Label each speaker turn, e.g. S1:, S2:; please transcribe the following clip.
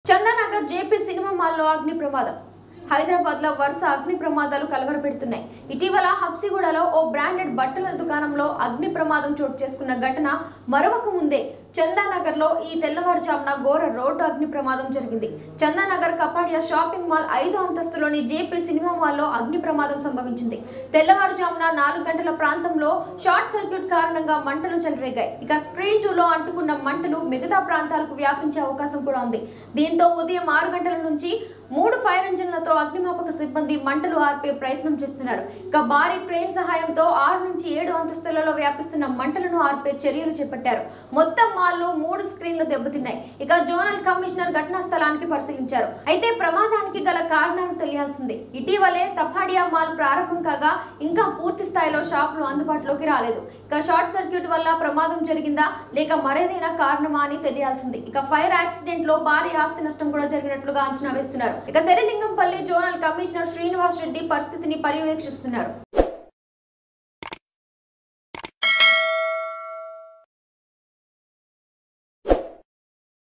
S1: Chandanagar JP cinema మాల్లో అగ్ని ప్రమాదం హైదరాబాద్ లో వరుస అగ్ని ప్రమాదాలు కలవరపెడుతున్నాయి ఇటీవల హబ్సిగూడలో ఓ బ్రాండెడ్ బట్టల దుకాణంలో అగ్ని ప్రమాదం చోటు చేసుకున్న ఘటన మరొక ముందే చందానగర్ లో ఈ తెల్లవారుజామున ఘోర రోడ్డు అగ్ని ప్రమాదం జరిగింది చందానగర్ కపాడియా షాపింగ్ మాల్ ఐదో అంతస్తులోని జేపీ సినిమా మాల్లో అగ్ని ప్రమాదం సంభవించింది తెల్లవారుజామున నాలుగు గంటల ప్రాంతంలో షార్ట్ సర్క్యూట్ కారణంగా మంటలు చెలరేగాయి ఇక స్క్రీన్ టూ లో అంటుకున్న మంటలు మిగతా ప్రాంతాలకు వ్యాపించే అవకాశం కూడా ఉంది దీంతో ఉదయం ఆరు గంటల నుంచి మూడు ఫైర్ ఇంజిన్లతో అగ్నిమాపక సిబ్బంది మంటలు ఆర్పే ప్రయత్నం చేస్తున్నారు ఇక భారీ క్రేన్ సహాయంతో ఆరు నుంచి ఏడు అంతస్తులలో వ్యాపిస్తున్న మంటలను ఆర్పే చర్యలు చేపట్టారు మొత్తం మాల్లో మూడు స్క్రీన్లు దెబ్బతిన్నాయి ఇక జోనల్ కమిషనర్ ఘటనా స్థలానికి పరిశీలించారు అయితే ప్రమాదానికి గల కారణాలు తెలియాల్సింది ఇటీవలే తపాడియా మాల్ ప్రారంభం కాగా ఇంకా పూర్తి స్థాయిలో షాపులు అందుబాటులోకి రాలేదు ఇక షార్ట్ సర్క్యూట్ వల్ల ప్రమాదం జరిగిందా లేక మరేదైనా కారణమా అని తెలియాల్సింది ఇక ఫైర్ యాక్సిడెంట్ లో భారీ ఆస్తి నష్టం కూడా జరిగినట్లుగా అంచనా వేస్తున్నారు ఇక శరలింగంపల్లి జోనల్ కమిషనర్ శ్రీనివాస్ రెడ్డి పరిస్థితిని పర్యవేక్షిస్తున్నారు